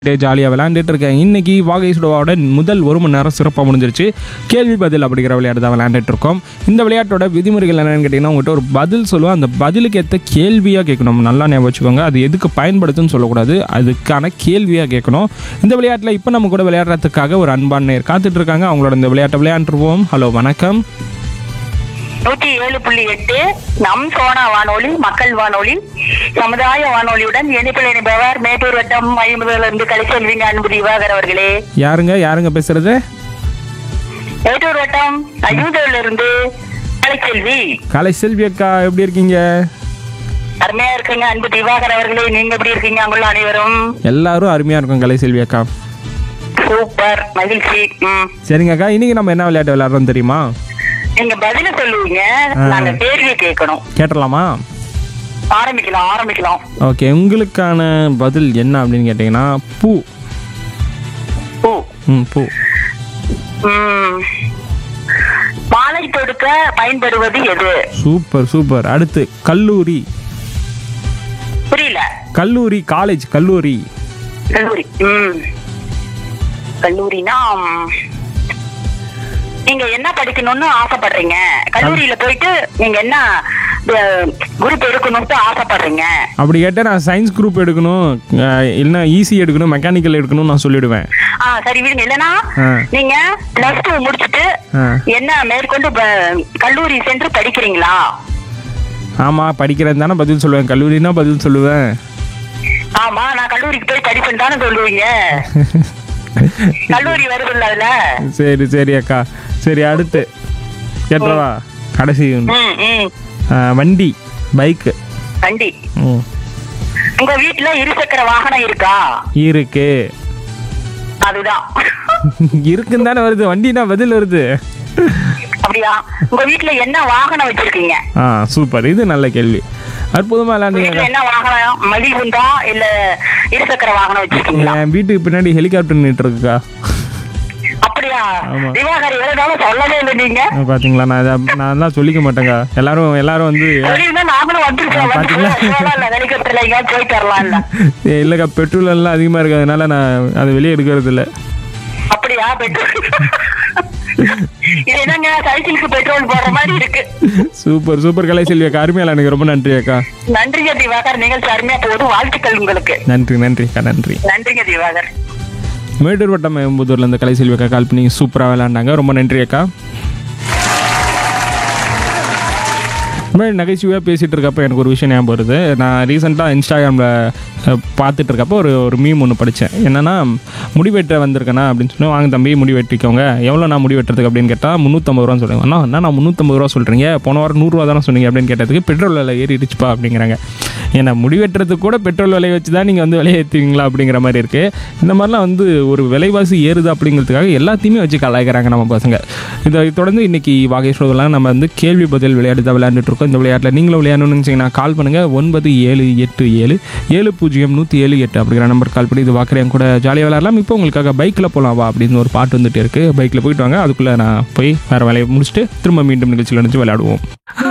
ஜாலியாக விளையாண்டுட்டு இருக்கேன் இன்னைக்கு வாகை சுடவாவோட முதல் ஒரு மணி நேரம் சிறப்பாக முடிஞ்சிருச்சு கேள்வி பதில் அப்படிங்கிற விளையாட்டு தான் விளையாண்டுட்டு இருக்கோம் இந்த விளையாட்டோட விதிமுறைகள் என்னன்னு கேட்டிங்கன்னா உங்கள்கிட்ட ஒரு பதில் சொல்லுவோம் அந்த பதிலுக்கு ஏற்ற கேள்வியாக கேட்கணும் நல்லா ஞாபகம் வச்சுக்கோங்க அது எதுக்கு பயன்படுத்துன்னு சொல்லக்கூடாது அதுக்கான கேள்வியாக கேட்கணும் இந்த விளையாட்டில் இப்போ நம்ம கூட விளையாடுறதுக்காக ஒரு அன்பான நேர் காத்துட்டு இருக்காங்க அவங்களோட இந்த விளையாட்டை விளையாண்டுருவோம் ஹலோ வணக்கம் நூற்றி ஏழு புள்ளி எட்டு நம் சோனா வானொலி மக்கள் வானொலி சமுதாய வானொலியுடன் இணைப்பில் இணைப்பவர் மேட்டூர் வட்டம் ஐம்பதுல இருந்து கலைச்செல்விங்க அன்பு திவாகர் அவர்களே யாருங்க யாருங்க பேசுறது மேட்டூர் வட்டம் ஐம்பதுல இருந்து கலைச்செல்வி கலை செல்வி அக்கா எப்படி இருக்கீங்க அருமையா இருக்குங்க அன்பு திவாகர் அவர்களே நீங்க எப்படி இருக்கீங்க அங்குள்ள அனைவரும் எல்லாரும் அருமையாக இருக்கும் கலை செல்வி அக்கா சூப்பர் மகிழ்ச்சி ம் சரிங்க அக்கா இன்னைக்கு நம்ம என்ன விளையாட்டு விளையாடுறோம் தெரியுமா நீங்க பதில சொல்லுவீங்க நாங்க கேள்வி கேட்கணும் கேட்டலாமா ஆரம்பிக்கலாம் ஆரம்பிக்கலாம் ஓகே உங்களுக்கான பதில் என்ன அப்படின்னு கேட்டிங்கன்னா பூ ஓ ம் பூ ம். மாலை தொடுக்க பயன்படுவது எது சூப்பர் சூப்பர் அடுத்து கல்லூரி புரியல கல்லூரி காலேஜ் கல்லூரி கல்லூரி ம் கல்லூரினா ம், நீங்க என்ன படிக்கணும்னு ஆசைப்படுறீங்க கல்லூரியில போயிட்டு நீங்க என்ன குரூப் எடுக்கணும்னு ஆசைப்படுறீங்க அப்படி கேட்டால் நான் சயின்ஸ் குரூப் எடுக்கணும் அஹ், இல்லைன்னா ஈஸி எடுக்கணும் மெக்கானிக்கல் எடுக்கணும்னு நான் சொல்லிடுவேன் ஆ சரி விடுங்க இல்லனா ஆ. நீங்க பிளஸ் டூ முடிச்சிட்டு ஆ. என்ன மேற்கொண்டு ப- கல்லூரி சென்று படிக்கிறீங்களா ஆமாம் படிக்கிறேன் தானே பதில் சொல்லுவேன் கல்லூரினா பதில் சொல்லுவேன் ஆமா நான் கல்லூரிக்கு போய் படிப்பேன் தானே சொல்லுவீங்க கல்லூரி வருதுல்ல அதுல சரி சரி அக்கா சரி அடுத்து கேட்டவா கடைசி ஒன்று. ம் ம் அஹ், வண்டி பைக்கு வண்டி ம் உங்க வீட்டுல இருசக்கர வாகனம் இருக்கா இருக்கு அதுதான் இருக்குன்னு தானே வருது வண்டினா பதில் வருது அப்படியா உங்க வீட்டுல என்ன வாகனம் வச்சிருக்கீங்க ஆ சூப்பர் இது நல்ல கேள்வி அற்புதமாக விளையாண்டீங்க வீட்டுல என்ன வாகனம் மலிவுண்டா இல்ல இருசக்கர வாகனம் வச்சிருக்கீங்களா என் வீட்டுக்கு பின்னாடி ஹெலிகாப்டர் நின்று இருக்குக்கா அப்படியா ஆமா. திவாகர் எவ்வளவு சொல்லவே இல்லை நீங்க பாத்தீங்களா நான் இதை- நான் தான் சொல்லிக்க மாட்டேங்க எல்லாரும் எல்லாரும் வந்து சொல்லியிருந்தா நாங்களும் வந்திருக்கோம் வந்து பாத்தீங்களா? போகலாம் ஹெலிகாப்டர்ல எங்கேயாவது போயிட்டு வரலாம்ல ஏ, இல்லக்கா பெட்ரோல் எல்லாம் அதிகமா இருக்கிறதுனால நான் அதை வெளியே எடுக்கிறது இல்ல அப்படியா பெட்ரோல் இது என்னங்க சைக்கிளுக்கு பெட்ரோல் போடுற மாதிரி இருக்கு சூப்பர் சூப்பர் கலை செல்வி அக்கா அருமையால எனக்கு ரொம்ப நன்றி அக்கா நன்றிங்க திவாகர் நிகழ்ச்சி அருமையா போகுது வாழ்த்துக்கள் உங்களுக்கு நன்றி நன்றி அக்கா நன்றி நன்றிங்க திவாகர் மேட்டூர் வட்டம் எம்புதூர்ல இருந்து கலை செல்வி அக்கா கால் பண்ணி சூப்பரா விளையாண்டாங்க ரொம்ப நன்றி அக்கா மாதிரி நகைச்சுவையாக பேசிகிட்டு இருக்கப்போ எனக்கு ஒரு விஷயம் ஞாபகம் வருது நான் ரீசெண்டாக இன்ஸ்டாகிராமில் பார்த்துட்டு இருக்கப்போ ஒரு ஒரு மீம் ஒன்று படித்தேன் என்னென்னா முடி வெட்ட வந்திருக்கேனா அப்படின்னு சொல்லி வாங்க தம்பி முடி வெட்டிக்கோங்க எவ்வளோ நான் முடி வெட்டுறதுக்கு அப்படின்னு கேட்டால் முந்நூற்றம்பது ரூபான்னு சொல்லுவாங்க அண்ணா என்ன நான் முந்நூற்றம்பது ரூபா சொல்கிறீங்க போன வாரம் நூறுரூவா தானே சொன்னீங்க அப்படின்னு கேட்டதுக்கு பெட்ரோல் விலை ஏறிடுச்சுப்பா அப்படிங்கிறாங்க ஏன்னா முடி வெட்டுறதுக்கு கூட பெட்ரோல் விலையை வச்சு தான் நீங்கள் வந்து விலையை ஏற்றுவீங்களா அப்படிங்கிற மாதிரி இருக்குது இந்த மாதிரிலாம் வந்து ஒரு விலைவாசி ஏறுது அப்படிங்கிறதுக்காக எல்லாத்தையுமே வச்சு கலாய்க்கிறாங்க நம்ம பசங்க இதை தொடர்ந்து இன்னைக்கு வாகேஸ்வரலாம் நம்ம வந்து கேள்வி பதில் விளையாட்டு தான் விளையாண்டுட்டு இருக்கோம் இந்த விளையாட்டில் நீங்களும் விளையாடணும்னு நினச்சிங்கன்னா கால் பண்ணுங்கள் ஒன்பது ஏழு எட்டு ஏழு ஏழு பூஜ்ஜியம் நூற்றி ஏழு எட்டு அப்படிங்கிற நம்பர் கால் பண்ணி இது வாக்குறேன் கூட ஜாலியாக விளையாடலாம் இப்போ உங்களுக்காக பைக்கில் போகலாம் வா அப்படின்னு ஒரு பாட்டு வந்துட்டு இருக்குது பைக்கில் போயிட்டு வாங்க அதுக்குள்ளே நான் போய் வேறு வேலையை முடிச்சுட்டு திரும்ப மீண்டும் நிகழ்ச்சியில் நினச்சி விளையாடுவோம்